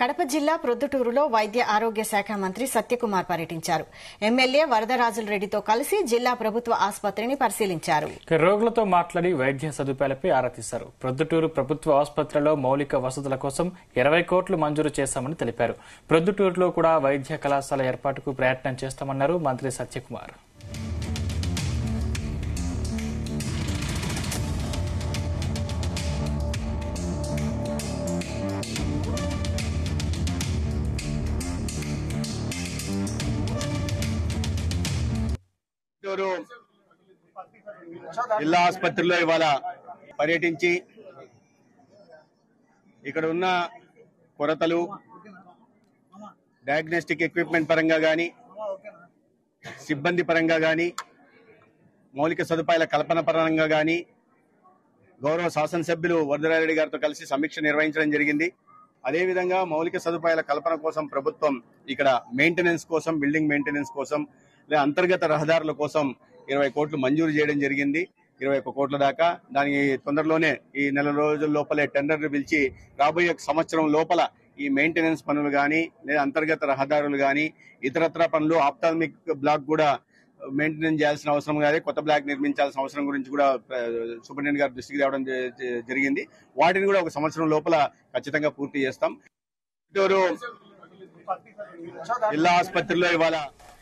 కడప జిల్లా ప్రొద్దుటూరులో వైద్య ఆరోగ్య శాఖ మంత్రి సత్యకుమార్ పర్యటించారు ఎమ్మెల్యే వరదరాజుల రెడ్డితో కలిసి జిల్లా ప్రభుత్వ ఆసుపత్రిని పరిశీలించారు ఇక రోగులతో మాట్లాడి వైద్య సదుపాయాలపై ఆరా తీశారు ప్రొద్దుటూరు ప్రభుత్వ ఆసుపత్రిలో మౌలిక వసతుల కోసం ఇరవై కోట్లు మంజూరు చేశామని తెలిపారు ప్రొద్దుటూరులో కూడా వైద్య కళాశాల ఏర్పాటుకు ప్రయత్నం చేస్తామన్నారు మంత్రి సత్యకుమార్ చిత్తూరు జిల్లా ఆసుపత్రిలో ఇవాళ పర్యటించి ఇక్కడ ఉన్న కొరతలు డయాగ్నోస్టిక్ ఎక్విప్మెంట్ పరంగా కానీ సిబ్బంది పరంగా కానీ మౌలిక సదుపాయాల కల్పన పరంగా కానీ గౌరవ శాసనసభ్యులు వరదరారెడ్డి గారితో కలిసి సమీక్ష నిర్వహించడం జరిగింది అదేవిధంగా మౌలిక సదుపాయాల కల్పన కోసం ప్రభుత్వం ఇక్కడ మెయింటెనెన్స్ కోసం బిల్డింగ్ మెయింటెనెన్స్ కోసం లేదా అంతర్గత రహదారుల కోసం ఇరవై కోట్లు మంజూరు చేయడం జరిగింది ఇరవై ఒక్క కోట్ల దాకా దానికి తొందరలోనే ఈ నెల రోజుల లోపలే టెండర్లు పిలిచి రాబోయే సంవత్సరం లోపల ఈ మెయింటెనెన్స్ పనులు కానీ లేదా అంతర్గత రహదారులు కానీ ఇతరత్ర పనులు ఆప్టాల్మిక్ బ్లాక్ కూడా మెయింటెనెన్స్ చేయాల్సిన అవసరం కానీ కొత్త బ్లాక్ నిర్మించాల్సిన అవసరం గురించి కూడా ఆ, సూపరింటెండెంట్ గారి దృష్టికి రావడం జ- జ- జరిగింది వాటిని కూడా ఒక సంవత్సరం లోపల ఖచ్చితంగా పూర్తి చేస్తాం చిత్తూరు జిల్లా ఆసుపత్రిలో ఇవాళ